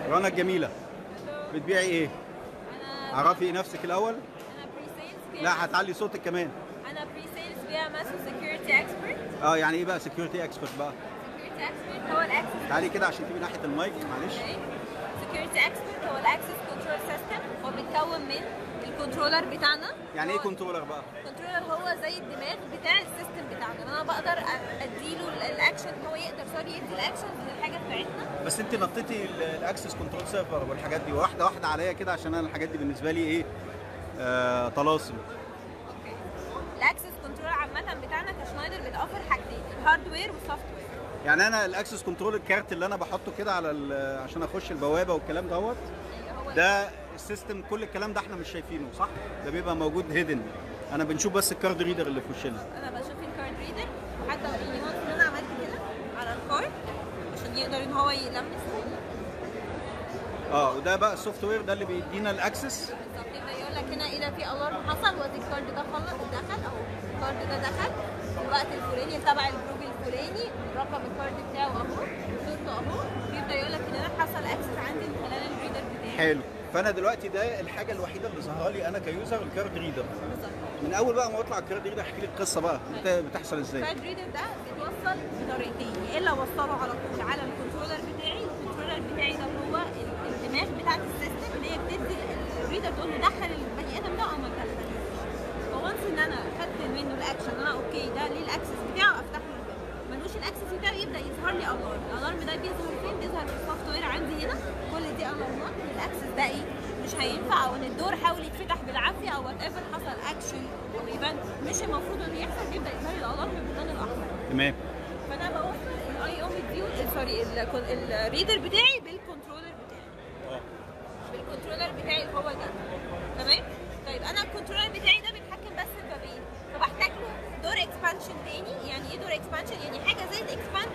رنا الجميله بتبيعي ايه انا عرفي نفسك الاول انا بري سيلز لا هتعلي صوتك كمان انا بري سيلز بيها ماسو سكيورتي اكسبرت اه يعني ايه بقى سكيورتي اكسبرت بقى سكيورتي اكسبرت هو الاكسس تعالي كده عشان تبقي ناحيه المايك معلش سكيورتي اكسبرت هو الاكسس كنترول سيستم هو بيتكون من الكنترولر بتاعنا يعني ايه هو- كنترولر بقى الكنترولر هو زي الدماغ بتاع السيستم بتاعنا انا بقدر أ- اديله ال- الاكشن هو يقدر سوري يدي الاكشن للحاجه بتاعتنا بس انت نطيتي ال- الاكسس كنترول سيرفر والحاجات دي واحده واحده عليا كده عشان انا الحاجات دي بالنسبه لي ايه آه طلاسم اوكي الاكسس كنترول عامه بتاعنا كشنايدر بيتوفر حاجتين الهاردوير والسوفت وير يعني انا الاكسس كنترول الكارت اللي انا بحطه كده على ال- عشان اخش البوابه والكلام دوت هو ده السيستم كل الكلام ده احنا مش شايفينه صح ده بيبقى موجود هيدن انا بنشوف بس الكارد ريدر اللي في وشنا انا بشوف الكارد ريدر وحتى اوريني وانس ان انا عملت كده على الكارد عشان يقدر ان هو يلمس اه وده بقى السوفت وير ده اللي بيدينا الاكسس بالظبط يبقى يقول لك هنا اذا في الارم حصل وادي الكارد ده خلص دخل اهو الكارد ده دخل في الوقت الفلاني تبع الجروب الفلاني رقم الكارد بتاعه اهو صورته اهو بيبدا يقول لك ان انا حصل اكسس عندي من خلال الريدر بتاعي حلو فانا دلوقتي ده الحاجه الوحيده اللي ظهر لي انا كيوزر الكارد ريدر بالظبط من اول بقى ما اطلع الكارد ريدر احكي لي القصه بقى بت- بتحصل ازاي الكارد ريدر ده بيتوصل بطريقتين يا الا اوصله على طول على الكنترولر بتاعي الكنترولر بتاعي ده هو ال- الدماغ بتاعت السيستم اللي هي بتدي ال- الريدر تقول له دخل البني ادم ده او ما تدخلوش فونس ان انا خدت منه الاكشن انا اوكي ده ليه الاكسس بتاعه افتح له الباب ملوش الاكسس بتاعه يبدا يظهر لي الارم الالارم ده بيظهر فين بيظهر في السوفت وير عندي هنا كل دي الارمات إن الاكسس ده ايه مش هينفع او ان الدور حاول يتفتح بالعافيه او وات ايفر حصل اكشن او ايفنت مش المفروض انه يحصل بيبدا يظهر لي الالارم باللون الاحمر تمام فانا بوصل الاي او مديول سوري الريدر بتاعي بالكنترولر بتاعي اه بالكنترولر بتاعي اللي هو ده تمام طيب انا الكنترولر بتاعي ده بيتحكم بس في بابين فبحتاج له دور اكسبانشن تاني يعني ايه دور اكسبانشن يعني حاجه زي الاكسباند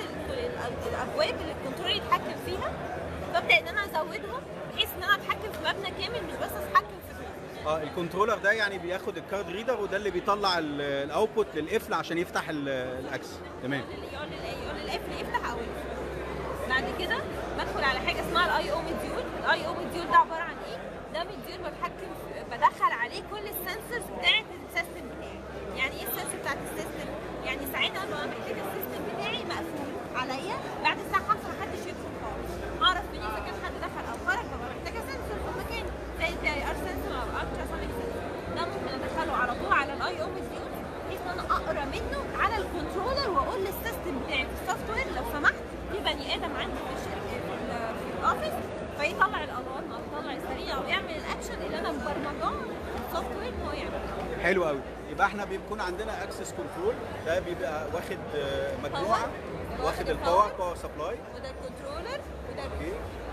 الابواب اللي الكنترولر يتحكم فيها فابدا ان انا ازودهم بحيث ان انا اتحكم في مبنى كامل مش بس اتحكم في فلوس اه الكنترولر ده يعني بياخد الكارد ريدر وده اللي بيطلع ال- الاوتبوت للقفل عشان يفتح ال- الاكس تمام يقول لل- يقول للقفل يفتح او يقفل بعد كده بدخل على حاجه اسمها الاي او مديول الاي او مديول ده عباره عن ايه ده مديول بتحكم في- بدخل عليه كل السنسورز بتاعه السيستم بتاعي يعني ايه السنسور بتاعه السيستم يعني ساعتها انا ببقى محتاجه السيستم بتاعي مقفول عليا بعد الساعه 5 محدش يدخل خالص اعرف منين اذا كان حد دخل او خرج ببقى محتاجه سنسور في المكان زي البي اي ار سنسور او الترا سونيك سنسور ده ممكن ادخله على طول على الاي او مديول بحيث ان انا اقرا منه على الكنترولر واقول للسيستم بتاعي في السوفت وير لو سمحت في بني ادم عندي في الشركه في, ال- في الاوفيس فيطلع الالارم او يطلع السريع او يعمل الاكشن اللي انا مبرمجاه في السوفت وير ان هو يعمله حلو قوي يبقى احنا بيكون عندنا اكسس كنترول ده بيبقى واخد آه، مجموعه Power. واخد واخد الباور الpower. باور سبلاي وده الكنترولر وده اوكي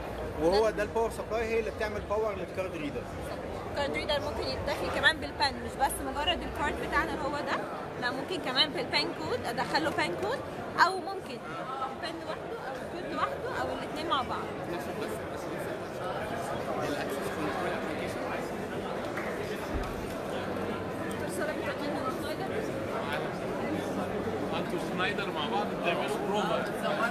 وهو ده الباور سبلاي هي اللي بتعمل باور للكارد ريدر الكارد ريدر ممكن يتدخل كمان بالبان مش بس مجرد الكارد بتاعنا اللي هو ده لا ممكن كمان بالبان كود ادخل له بان كود او ممكن بان لوحده او كود لوحده او الاثنين مع بعض الرسالة بتاعتنا من سنايدر. انتوا سنايدر مع بعض بتعملوا بروفا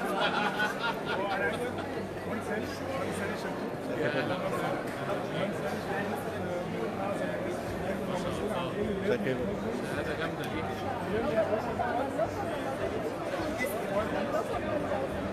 زي كده هذا جامده دي